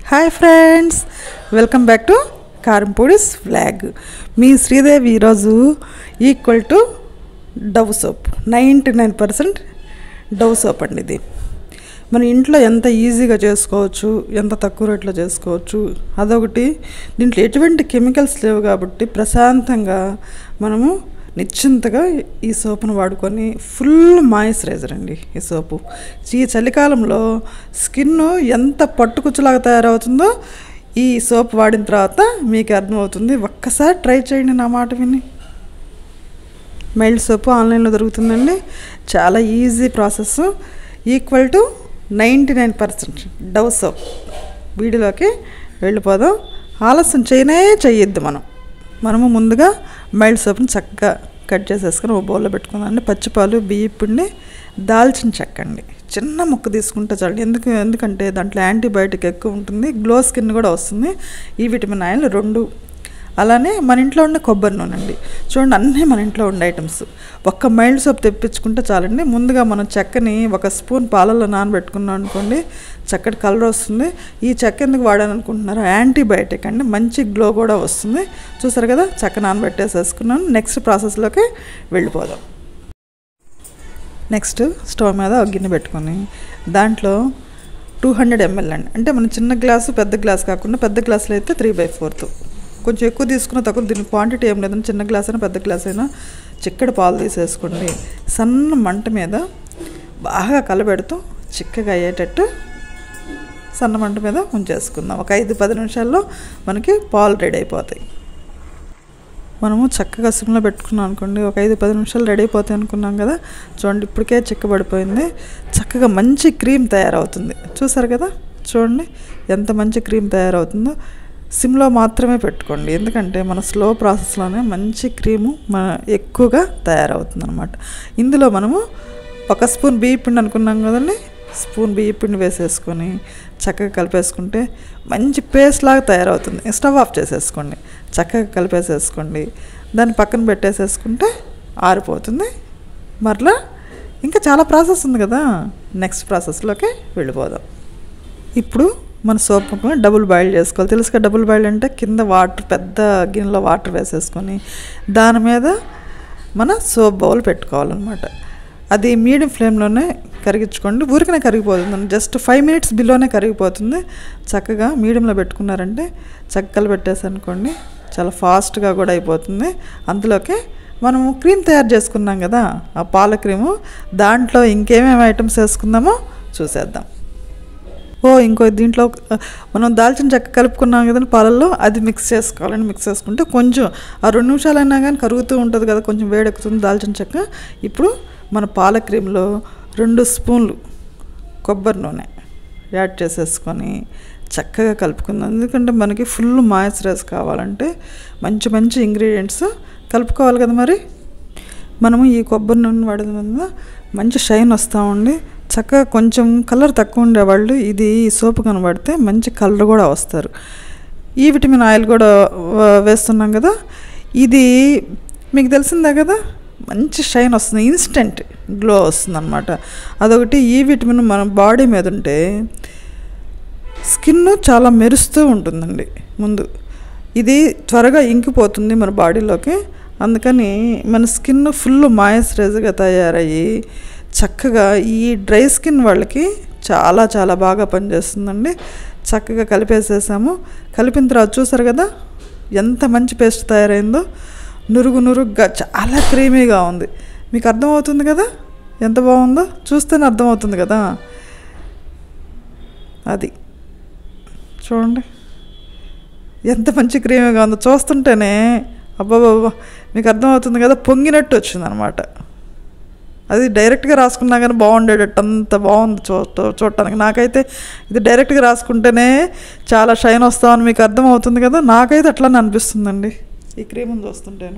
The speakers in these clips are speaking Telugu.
hi friends welcome back to కారంపూడిస్ ఫ్లాగ్ మీ శ్రీదేవి ఈరోజు equal to Dove soap ninety nine percent Dove soap అండి ఇది మన ఇంట్లో ఎంత ఈజీగా చేసుకోవచ్చు ఎంత తక్కువ రేట్లో చేసుకోవచ్చు అదొకటి దీంట్లో ఎటువంటి కెమికల్స్ లేవు కాబట్టి ప్రశాంతంగా మనము నిశ్చింతగా ఈ సోపును వాడుకొని ఫుల్ మాయిశ్చరైజర్ అండి ఈ సోపు ఈ చలికాలంలో స్కిన్ ఎంత పట్టుకుచ్చులాగా తయారవుతుందో ఈ సోప్ వాడిన తర్వాత మీకు అర్థమవుతుంది ఒక్కసారి ట్రై చేయండి నా మాట విని మైల్డ్ సోపు ఆన్లైన్లో దొరుకుతుందండి చాలా easy process equal to ninety nine percent Dove soap వీడియోలోకి వెళ్ళిపోదాం ఆలస్యం చేయనే చేయొద్దు మనం మనము ముందుగా మైల్డ్ సోప్ని చక్కగా కట్ చేసేసుకొని ఒక బౌల్లో పెట్టుకుందాం పచ్చిపాలు బియ్య పిండి దాల్చిన చెక్క అండి చిన్న ముక్క తీసుకుంటే చాలు ఎందుకు ఎందుకంటే దాంట్లో యాంటీబయాటిక్ ఎక్కువ ఉంటుంది గ్లో స్కిన్ కూడా వస్తుంది ఈ విటమిన్ ఆయిల్ రెండు అలానే మన ఇంట్లో ఉండే కొబ్బరి నూనె అండి చూడండి అన్నీ మన ఇంట్లో ఉండే ఐటమ్స్ ఒక్క మైల్డ్ సోప్ తెప్పించుకుంటే చాలండి ముందుగా మనం చెక్కని ఒక స్పూన్ పాలల్లో నానబెట్టుకున్నాం అనుకోండి చక్కటి కలర్ వస్తుంది ఈ చెక్క ఎందుకు వాడాను అనుకుంటున్నారు యాంటీబయాటిక్ అండి మంచి గ్లో కూడా వస్తుంది చూసారు కదా చెక్క నానబెట్టేసేసుకున్నాను నెక్స్ట్ ప్రాసెస్లోకి వెళ్ళిపోదాం నెక్స్ట్ స్టవ్ మీద ఒక గిన్నె పెట్టుకొని దాంట్లో టూ హండ్రెడ్ ఎంఎల్ అండి అంటే మన చిన్న గ్లాసు పెద్ద గ్లాస్ కాకుండా పెద్ద గ్లాసులో అయితే త్రీ బై ఫోర్త్ కొంచెం ఎక్కువ తీసుకున్న తక్కువ దీని క్వాంటిటీ ఏం లేదండి చిన్న గ్లాస్ అయినా పెద్ద గ్లాస్ అయినా చిక్కడి పాలు తీసేసుకోండి సన్న మంట మీద బాగా కలబెడుతూ చిక్కగా అయ్యేటట్టు సన్న మంట మీద ఉంచేసుకుందాం ఒక ఐదు పది నిమిషాల్లో మనకి పాలు రెడీ అయిపోతాయి మనము చక్కగా సిమ్లో పెట్టుకున్నాం అనుకోండి ఒక ఐదు పది నిమిషాలు రెడీ అయిపోతాయి అనుకున్నాం కదా చూడండి ఇప్పటికే చిక్కబడిపోయింది చక్కగా మంచి క్రీమ్ తయారవుతుంది చూసారు కదా చూడండి ఎంత మంచి క్రీమ్ తయారవుతుందో సిమ్లో మాత్రమే పెట్టుకోండి ఎందుకంటే మన స్లో ప్రాసెస్లోనే మంచి క్రీము మన ఎక్కువగా తయారవుతుంది అనమాట ఇందులో మనము ఒక స్పూన్ బియ్య పిండి అనుకున్నాం కదండి స్పూన్ బియ్య పిండి వేసేసుకొని చక్కగా కలిపేసుకుంటే మంచి పేస్ట్ లాగా తయారవుతుంది స్టవ్ ఆఫ్ చేసేసుకోండి చక్కగా కలిపేసేసుకోండి దాన్ని పక్కన పెట్టేసేసుకుంటే ఆరిపోతుంది మరలా ఇంకా చాలా ప్రాసెస్ ఉంది కదా నెక్స్ట్ ప్రాసెస్లోకి వెళ్ళిపోదాం ఇప్పుడు మన సోప్ ముక్కని డబుల్ బాయిల్ చేసుకోవాలి తెలుసుగా డబుల్ బాయిల్ అంటే కింద వాటర్ పెద్ద గిన్నెలో వాటర్ వేసేసుకొని దాని మీద మన సోప్ బౌల్ పెట్టుకోవాలన్నమాట అది మీడియం ఫ్లేమ్లోనే కరిగించుకోండి ఊరికనే కరిగిపోతుంది జస్ట్ ఫైవ్ మినిట్స్ బిలోనే కరిగిపోతుంది చక్కగా మీడియంలో పెట్టుకున్నారంటే చక్కలు పెట్టేసనుకోండి చాలా ఫాస్ట్గా కూడా అయిపోతుంది అందులోకి మనము క్రీమ్ తయారు చేసుకున్నాం కదా ఆ పాల క్రీము దాంట్లో ఇంకేమేమి ఐటమ్స్ వేసుకుందామో చూసేద్దాం ఓ ఇంకో దీంట్లో మనం దాల్చిన చెక్క కలుపుకున్నాం కదండి పాలల్లో అది మిక్స్ చేసుకోవాలని మిక్స్ చేసుకుంటే కొంచెం ఆ రెండు నిమిషాలైనా కానీ కరుగుతూ ఉంటుంది కదా కొంచెం వేడెక్కుతుంది దాల్చిన చెక్క ఇప్పుడు మన పాల క్రీమ్లో రెండు స్పూన్లు కొబ్బరి నూనె యాడ్ చేసేసుకొని చక్కగా కలుపుకుందాం ఎందుకంటే మనకి ఫుల్ మాయిశ్చరైజ్ కావాలంటే మంచి మంచి ఇంగ్రీడియంట్స్ కలుపుకోవాలి కదా మరి మనము ఈ కొబ్బరి నూనె వాడడం వల్ల మంచి షైన్ వస్తూ ఉండి చక్కగా కొంచెం కలర్ తక్కువ ఉండేవాళ్ళు ఇది సోపు కనబడితే మంచి కలర్ కూడా వస్తారు ఈ విటమిన్ ఆయిల్ కూడా వేస్తున్నాం కదా ఇది మీకు తెలిసిందే కదా మంచి షైన్ వస్తుంది ఇన్స్టెంట్ గ్లో వస్తుంది అనమాట అదొకటి ఈ విటమిన్ మన బాడీ మీద ఉంటే స్కిన్ చాలా మెరుస్తూ ఉంటుందండి ముందు ఇది త్వరగా ఇంకిపోతుంది మన బాడీలోకి అందుకని మన స్కిన్ ఫుల్ మాయిశ్చరైజ్గా తయారయ్యి చక్కగా ఈ డ్రై స్కిన్ వాళ్ళకి చాలా చాలా బాగా పనిచేస్తుందండి చక్కగా కలిపేసేసాము కలిపిన తర్వాత చూసారు కదా ఎంత మంచి పేస్ట్ తయారైందో నురుగు నురుగ్గా చాలా క్రీమీగా ఉంది మీకు అర్థమవుతుంది కదా ఎంత బాగుందో చూస్తేనే అర్థమవుతుంది కదా అది చూడండి ఎంత మంచి క్రీమీగా ఉందో చూస్తుంటేనే అబ్బాబాబా మీకు అర్థమవుతుంది కదా పొంగినట్టు వచ్చింది అనమాట అది డైరెక్ట్గా రాసుకున్నా కానీ బాగుండేటట్టు అంత బాగుంది చూ చూడటానికి నాకైతే ఇది డైరెక్ట్గా రాసుకుంటేనే చాలా షైన్ వస్తామని మీకు అర్థమవుతుంది కదా నాకైతే అట్లానే అనిపిస్తుందండి ఈ క్రీమ్ చూస్తుంటేను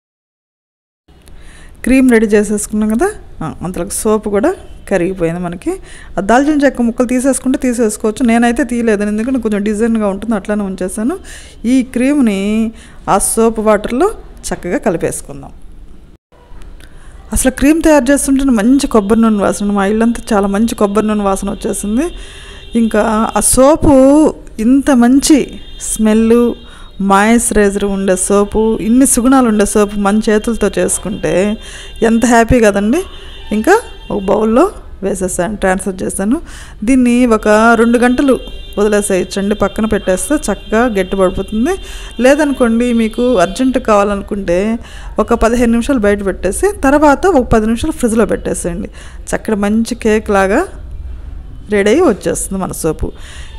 క్రీమ్ రెడీ చేసేసుకున్నాం కదా అంతలోకి సోప్ కూడా కరిగిపోయింది మనకి ఆ దాల్చిన చెక్క ముక్కలు తీసేసుకుంటే తీసేసుకోవచ్చు నేనైతే తీయలేదు ఎందుకంటే కొంచెం డిజైన్గా ఉంటుంది అట్లానే ఉంచేసాను ఈ క్రీమ్ని ఆ సోప్ వాటర్లో చక్కగా కలిపేసుకుందాం అసలు క్రీమ్ తయారు చేస్తుంటే మంచి కొబ్బరి నూనె వాసన మా ఇల్లంతా చాలా మంచి కొబ్బరి నూనె వాసన వచ్చేసింది ఇంకా ఆ సోపు ఇంత మంచి స్మెల్లు మాయిశ్చరైజర్ ఉండే సోపు ఇన్ని సుగుణాలు ఉండే సోపు మన చేతులతో చేసుకుంటే ఎంత హ్యాపీ కదండి ఇంకా ఒక బౌల్లో వేసేసాను ట్రాన్స్ఫర్ చేశాను దీన్ని ఒక రెండు గంటలు వదిలేసేయచ్చండి పక్కన పెట్టేస్తే చక్కగా గట్టి పడిపోతుంది లేదనుకోండి మీకు అర్జెంట్ కావాలనుకుంటే ఒక పదిహేను నిమిషాలు బయట పెట్టేసి తర్వాత ఒక పది నిమిషాలు ఫ్రిడ్జ్లో పెట్టేసేయండి చక్కగా మంచి కేక్ లాగా రెడీ అయ్యి వచ్చేస్తుంది మన సోపు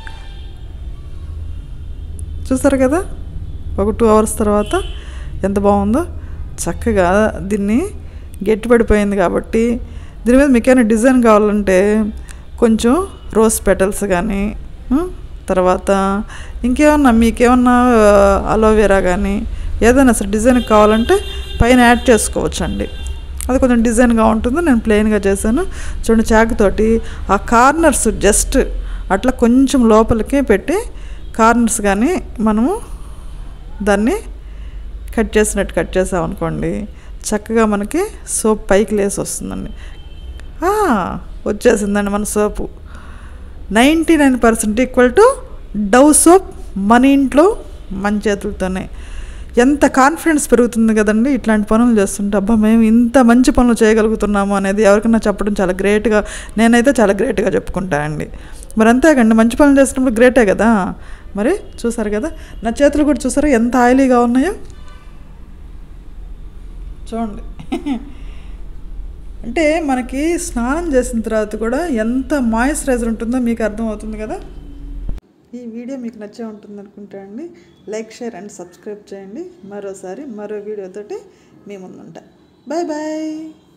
చూసారు కదా ఒక టూ అవర్స్ తర్వాత ఎంత బాగుందో చక్కగా దీన్ని గట్టి పడిపోయింది కాబట్టి దీని మీద మీకు ఏమైనా డిజైన్ కావాలంటే కొంచెం రోజ్ పెటల్స్ కానీ తర్వాత ఇంకేమన్నా మీకేమన్నా అలోవెరా కానీ ఏదైనా అసలు డిజైన్ కావాలంటే పైన యాడ్ చేసుకోవచ్చు అండి అది కొంచెం డిజైన్గా ఉంటుంది నేను ప్లెయిన్గా చేశాను చూడండి చాకుతోటి ఆ కార్నర్స్ జస్ట్ అట్లా కొంచెం లోపలికి పెట్టి కార్నర్స్ కానీ మనము దాన్ని కట్ చేసినట్టు కట్ చేసామనుకోండి చక్కగా మనకి సోప్ పైకి లేసి వస్తుందండి ఆ, వచ్చేసిందండి మన soap ninety nine percent equal to Dove soap మన ఇంట్లో మన చేతులతోనే ఎంత కాన్ఫిడెన్స్ పెరుగుతుంది కదండి ఇట్లాంటి పనులు చేస్తుంటే అబ్బా మేము ఇంత మంచి పనులు చేయగలుగుతున్నాము అనేది ఎవరికైనా చెప్పడం చాలా గ్రేట్గా నేనైతే చాలా గ్రేట్గా చెప్పుకుంటానండి మరి అంతేకండి మంచి పనులు చేసినప్పుడు గ్రేటే కదా మరి చూసారు కదా నా చేతులు కూడా చూసారా ఎంత ఆయిలీగా ఉన్నాయో చూడండి అంటే మనకి స్నానం చేసిన తర్వాత కూడా ఎంత మాయిశ్చరైజర్ ఉంటుందో మీకు అర్థమవుతుంది కదా ఈ వీడియో మీకు నచ్చే ఉంటుంది అనుకుంటా అండి లైక్ షేర్ అండ్ సబ్స్క్రైబ్ చేయండి మరోసారి మరో వీడియోతోటి మీ ముందుంటా బాయ్ బాయ్